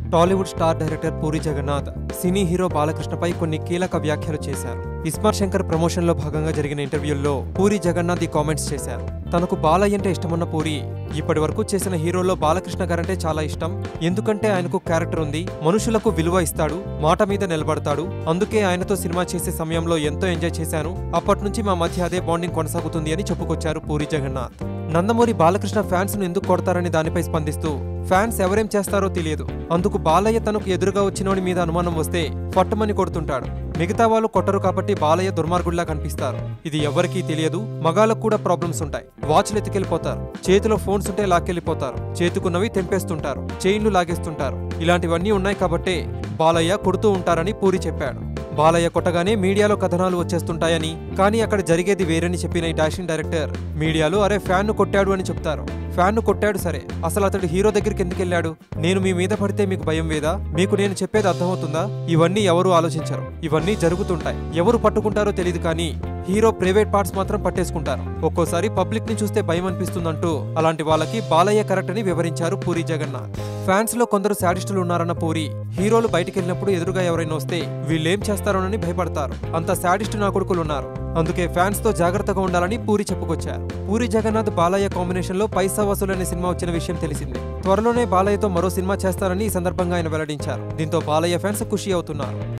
Tollywood star director Puri Jagannath cine hero బాలకృష్ణపై కొన్ని కీలక వ్యాఖ్యలు చేశారు ఇస్మార్ట్ శంకర్ ప్రమోషన్ లో భాగంగా జరిగిన ఇంటర్వ్యూల్లో పూరి జగన్నాథ్ ఈ కామెంట్స్ చేశారు తనకు బాలయ్య అంటే ఇష్టమున్న పూరి ఇప్పటి వరకు చేసిన హీరోల్లో బాలకృష్ణ గారంటే చాలా ఇష్టం ఎందుకంటే ఆయనకు క్యారెక్టర్ ఉంది మనుషులకు విలువ ఇస్తాడు మాట మీద నిలబడతాడు అందుకే ఆయనతో సినిమా చేసే సమయంలో ఎంతో ఎంజాయ్ చేశాను అప్పటి నుంచి మా మధ్య అదే బాండింగ్ కొనసాగుతుంది అని చెప్పుకొచ్చారు పూరి జగన్నాథ్ నందమూరి బాలకృష్ణ ఫ్యాన్స్ ను ఎందుకు కొడతారని దానిపై స్పందిస్తూ ఫ్యాన్స్ ఎవరేం చేస్తారో తెలియదు అందుకు బాలయ్య తనకు ఎదురుగా వచ్చినోడి మీద అనుమానం వస్తే ఫట్టుమని కొడుతుంటాడు మిగతా వాళ్ళు కొట్టరు కాబట్టి బాలయ్య దుర్మార్గుడిలా కనిపిస్తారు ఇది ఎవరికీ తెలియదు మగాళ్ళకు కూడా ప్రాబ్లమ్స్ ఉంటాయి వాచ్లు ఎత్తుకెళ్ళిపోతారు చేతిలో ఫోన్స్ ఉంటే లాక్కెళ్ళిపోతారు చేతుకున్నవి తెంపేస్తుంటారు చైన్లు లాగేస్తుంటారు ఇలాంటివన్నీ ఉన్నాయి కాబట్టే బాలయ్య కొడుతూ ఉంటారని పూరి చెప్పాడు బాలయ్య కొట్టగానే మీడియాలో కథనాలు వచ్చేస్తుంటాయని కానీ అక్కడ జరిగేది వేరని చెప్పిన ఈ డాషింగ్ డైరెక్టర్ మీడియాలో అరే ఫ్యాన్ ను కొట్టాడు అని చెప్తారు ఫ్యాన్ ను కొట్టాడు సరే అసలు అతడు హీరో దగ్గరికి ఎందుకు వెళ్ళాడు నేను మీ మీద పడితే మీకు భయం వేదా మీకు నేను చెప్పేది అర్థమవుతుందా ఇవన్నీ ఎవరు ఆలోచించరు ఇవన్నీ జరుగుతుంటాయి ఎవరు పట్టుకుంటారో తెలియదు కానీ హీరో ప్రైవేట్ పార్ట్స్ మాత్రం పట్టేసుకుంటారు ఒక్కోసారి పబ్లిక్ ని చూస్తే భయం అనిపిస్తుందంటూ అలాంటి వాళ్ళకి బాలయ్య కరెక్ట్ అని వివరించారు పూరి జగన్నాథ్ ఫ్యాన్స్ లో కొందరు శాడిస్టులు ఉన్నారన్న పూరి హీరోలు బయటికి వెళ్ళినప్పుడు ఎదురుగా ఎవరైనా వస్తే వీళ్ళేం చేస్తారోనని భయపడతారు అంత శాడిస్టు నా కొడుకులు ఉన్నారు అందుకే ఫ్యాన్స్ తో జాగ్రత్తగా ఉండాలని పూరి చెప్పుకొచ్చారు పూరి జగన్నాథ్ బాలయ్య కాంబినేషన్ లో పైసా వసూలు అనే సినిమా వచ్చిన విషయం తెలిసిందే త్వరలోనే బాలయ్యతో మరో సినిమా చేస్తారని ఈ సందర్భంగా ఆయన వెల్లడించారు దీంతో బాలయ్య ఫ్యాన్స్ ఖుషి అవుతున్నారు